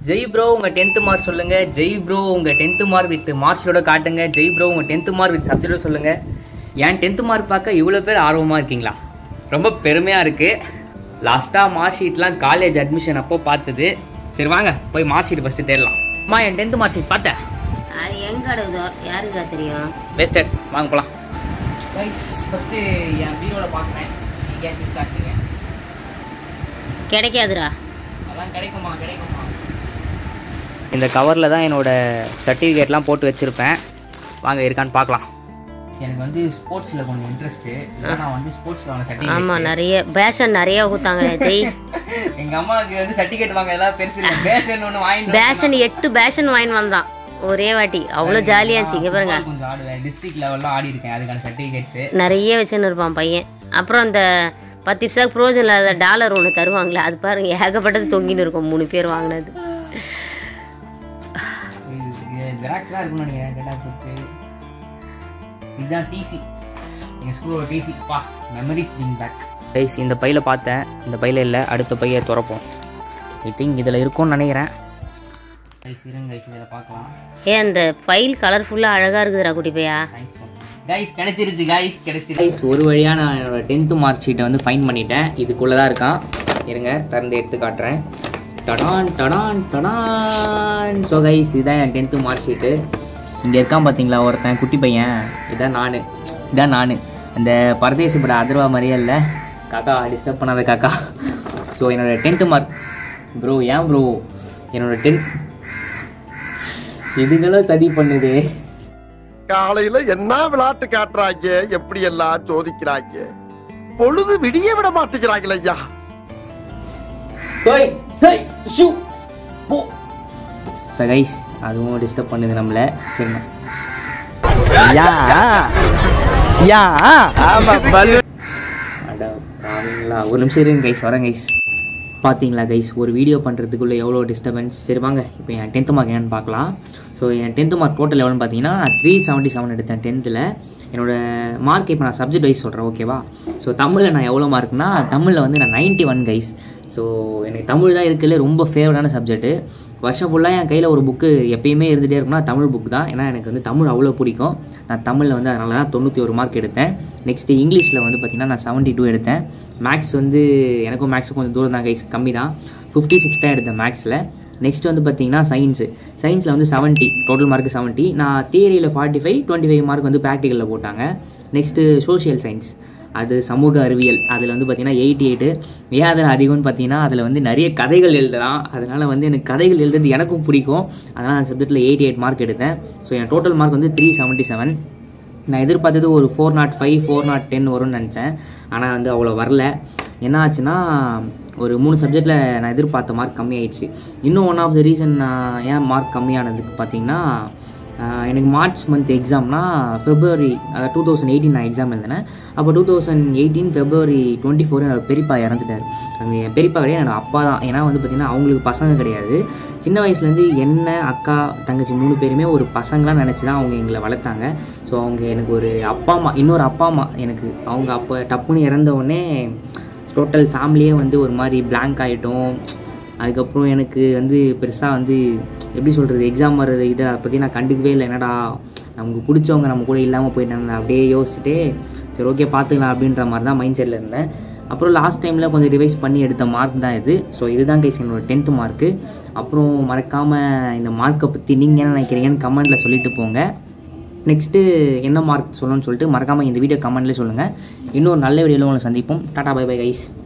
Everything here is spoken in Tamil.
ஜெய் ப்ரோ உங்க டென்த் மார்க் சொல்லுங்க ஜெய் ப்ரோ உங்க டென்த் மார்க் வித் மார்க்ஸோட காட்டுங்க ஜெய் ப்ரோ உங்க டென்த் மார்க் வித் சப்ஜெக்டோட சொல்லுங்க ஏன் டென்த் மார்க் பார்க்க இவ்வளோ பேர் ஆர்வமா இருக்கீங்களா ரொம்ப பெருமையா இருக்கு லாஸ்டா மார்க் ஷீட்லாம் காலேஜ் அட்மிஷன் அப்போ பார்த்தது சரி வாங்க போய் மார்க் ஷீட் ஃபர்ஸ்ட் தேடலாம் அம்மா என் டென்த் மார்க் ஷீட் பார்த்தேன் அது எங்க அடகுதோ யாருக்கா தெரியும் பெஸ்டட் வாங்க போகலாம் கைஸ் ஃபஸ்ட்டு என் பீரோட பார்க்குறேன் எங்கேயாச்சும் காட்டுங்க கிடைக்காதுடா அதெல்லாம் கிடைக்குமா கிடைக்குமா இந்த கவரில் தான் என்னோட சர்டிஃபிகேட்லாம் போட்டு வச்சுருப்பேன் வாங்க இருக்கான்னு பார்க்கலாம் எனக்கு வந்து ஸ்போர்ட்ஸில் கொஞ்சம் இன்ட்ரெஸ்ட்டு நான் வந்து ஸ்போர்ட்ஸில் வாங்க ஆமா சர்டிஃபிகேட் நிறைய பேஷன் நிறைய ஊத்தாங்க ஜெய் எங்கள் அம்மாவுக்கு வந்து சர்டிஃபிகேட் வாங்க எல்லாம் பெருசு இல்லை பேஷன் ஒன்று வாங்கிட்டு பேஷன் எட்டு பேஷன் வாங்கிட்டு வந்தான் ஒரே வாட்டி அவ்வளோ ஜாலியா இருந்துச்சு இங்க பாருங்க football கொஞ்சம் ஆடுவேன் டிஸ்ட்ரிக்ட் லெவல்லாம் ஆடி இருக்கேன் அதுக்கான சர்டிஃபிகேட்ஸு நிறைய வச்சுன்னு இருப்பான் பையன் அப்புறம் அந்த பத்து நிமிஷம் ப்ரோஜன் இல்லாத டாலர் ஒன்று தருவாங்களே அது பாருங்க ஏகப்பட்டது தொங்கின்னு இருக்கும் மூணு பேர் வாங்கினது ஜெராக்ஸ்லாம் இருக்கும்னு நினைக்கிறேன் கேட்டால் போட்டு இதுதான் டிசி எங்கள் ஸ்கூலோட டிசி பா மெமரிஸ் பீங் பேக் கைஸ் இந்த பையில பார்த்தேன் இந்த பையில இல்லை அடுத்த பையை திறப்போம் ஐ திங்க் இதில் இருக்கும்னு நினைக்கிறேன் கைஸ் இருங்க கைஸ் இதில் பார்க்கலாம் ஏன் அந்த ஃபைல் கலர்ஃபுல்லாக அழகா இருக்குதுடா குட்டி பையா கைஸ் கிடைச்சிருச்சு கைஸ் கிடைச்சிருச்சு கைஸ் ஒரு வழியாக நான் என்னோட டென்த்து மார்க் ஷீட்டை வந்து ஃபைன் பண்ணிட்டேன் இதுக்குள்ளே தான் இருக்கான் இருங்க திறந்து எடுத்து காட்டுறேன் டடான் டடான் டடான் ஸோ கைஸ் இதுதான் என் டென்த்து மார்க் ஷீட்டு இங்கே இருக்கான் பார்த்தீங்களா ஒருத்தன் குட்டி பையன் இதான் நான் இதான் நான் அந்த பரதேசி பட அதிர்வா மாதிரியே இல்லை காக்கா டிஸ்டர்ப் பண்ணாத காக்கா ஸோ என்னோட டென்த்து மார்க் ப்ரோ ஏன் ப்ரோ என்னோட டென்த் இதுங்களும் சதி பண்ணுது காலையில என்ன விளையாட்டு காட்டுறாங்க எப்படி எல்லாம் சோதிக்கிறாங்க பொழுது விடிய விட மாட்டேங்கிறாங்களே ஐயா ஹோய் ஹோய் ஷூ போ ஸோ கைஸ் அதுவும் டிஸ்டர்ப் பண்ணுது நம்மளை சரிண்ணா யா யா ஆமா பலு அட பாவீங்களா ஒரு நிமிஷம் இருங்க கைஸ் வரேன் கைஸ் பார்த்தீங்களா கைஸ் ஒரு வீடியோ பண்ணுறதுக்குள்ளே எவ்வளோ டிஸ்டர்பன்ஸ் சரி வாங்க இப்போ என் டென்த்து மார்க் என்னன்னு பார்க்கலாம் ஸோ என் டென்த்து மார்க் டோட்டல் எவ்வளோன்னு பார்த்தீங்கன்னா நான் த்ரீ செவன்ட்டி செவன் எடுத்தேன் டென்த்தில் என்னோட மார்க் இப்போ நான் சப்ஜெக்ட் வைஸ் சொல்கிறேன் ஓகேவா ஸோ தமிழில் நான் எவ்வளோ மார்க்னா தமிழில் வந்து நான் நைன்ட்டி ஒன் கைஸ் ஸோ எனக்கு தமிழ் தான் இருக்கிறதுல ரொம்ப ஃபேவரட்டான சப்ஜெக்ட்டு வருஷம் ஃபுல்லாக என் கையில் ஒரு புக்கு எப்பயுமே இருந்துகிட்டே இருக்கும்னா தமிழ் புக் தான் ஏன்னா எனக்கு வந்து தமிழ் அவ்வளோ பிடிக்கும் நான் தமிழில் வந்து அதனால தான் தொண்ணூற்றி ஒரு மார்க் எடுத்தேன் நெக்ஸ்ட்டு இங்கிலீஷில் வந்து பார்த்திங்கன்னா நான் செவன்ட்டி டூ எடுத்தேன் மேக்ஸ் வந்து எனக்கும் மேக்ஸும் கொஞ்சம் தூரம் தான் கைஸ் கம்மி தான் ஃபிஃப்டி சிக்ஸ் தான் எடுத்தேன் மேக்ஸில் நெக்ஸ்ட் வந்து பார்த்தீங்கன்னா சயின்ஸு சயின்ஸில் வந்து செவன்ட்டி டோட்டல் மார்க் செவன்ட்டி நான் தியரியில் forty five twenty five mark வந்து ப்ராக்டிக்கலில் போட்டாங்க நெக்ஸ்ட்டு சோஷியல் சயின்ஸ் அது சமூக அறிவியல் அதில் வந்து பார்த்தீங்கன்னா எயிட்டி எயிட்டு ஏன் அதில் அதிகம்னு பார்த்தீங்கன்னா அதில் வந்து நிறைய கதைகள் எழுதலாம் அதனால் வந்து எனக்கு கதைகள் எழுதுறது எனக்கும் பிடிக்கும் அதனால் அந்த சப்ஜெக்ட்டில் எயிட்டி எயிட் மார்க் எடுத்தேன் ஸோ என் டோட்டல் மார்க் வந்து த்ரீ செவன்ட்டி செவன் நான் எதிர்பார்த்தது ஒரு four nought five four nought ten வரும்னு நினச்சேன் ஆனால் வந்து அவ்வளோ வரல என்ன ஆச்சுன்னா ஒரு மூணு சப்ஜெக்டில் நான் எதிர்பார்த்த மார்க் கம்மியாயிடுச்சு இன்னும் ஒன் ஆஃப் த ரீசன் நான் ஏன் மார்க் கம்மியானதுக்கு பார்த்தீங்கன்னா ஆஹ் எனக்கு மார்ச் மந்த் எக்ஸாம்னா ஃபெப்ரவரி அதாவது டூ தௌசண்ட் எயிட்டீன் நான் எக்ஸாம் எழுதினேன் அப்போ two thousand eighteen February twenty four என்னோட பெரியப்பா இறந்துட்டார் அங்கே என் பெரியப்பா கிடையாது என்னோட அப்பா தான் ஏன்னா வந்து பார்த்திங்கன்னா அவங்களுக்கு பசங்க கிடையாது சின்ன வயசுலேருந்து என்ன அக்கா தங்கச்சி மூணு பேருமே ஒரு பசங்களாக நினச்சி தான் அவங்க எங்களை வளர்த்தாங்க ஸோ அவங்க எனக்கு ஒரு அப்பா அம்மா இன்னொரு அப்பா அம்மா எனக்கு அவங்க அப்போ டப்புன்னு இறந்த உடனே டோட்டல் ஃபேமிலியே வந்து ஒரு மாதிரி blank ஆகிட்டோம் அதுக்கப்புறம் எனக்கு வந்து பெருசாக வந்து எப்படி சொல்கிறது எக்ஸாம் வர்றது இதை பற்றி நான் கண்டுக்கவே இல்லை என்னடா நமக்கு பிடிச்சவங்க நம்ம கூட இல்லாமல் போயிட்டாங்க நான் அப்படியே யோசிச்சுட்டு சரி ஓகே பார்த்துக்கலாம் அப்படின்ற மாதிரி தான் மைண்ட் செட்டில் இருந்தேன் அப்புறம் லாஸ்ட் டைமில் கொஞ்சம் ரிவைஸ் பண்ணி எடுத்த மார்க் தான் இது ஸோ இதுதான் கைஸ் என்னோட டென்த்து மார்க்கு அப்புறம் மறக்காமல் இந்த மார்க்கை பற்றி நீங்கள் என்ன நினைக்கிறீங்கன்னு கமெண்ட்டில் சொல்லிட்டு போங்க நெக்ஸ்ட்டு என்ன மார்க் சொல்லணும்னு சொல்லிட்டு மறக்காமல் இந்த வீடியோ கமெண்ட்லேயே சொல்லுங்கள் இன்னொரு நல்ல வீடியோவில் உங்களை சந்திப்போம் டாடா பை பை கைஸ்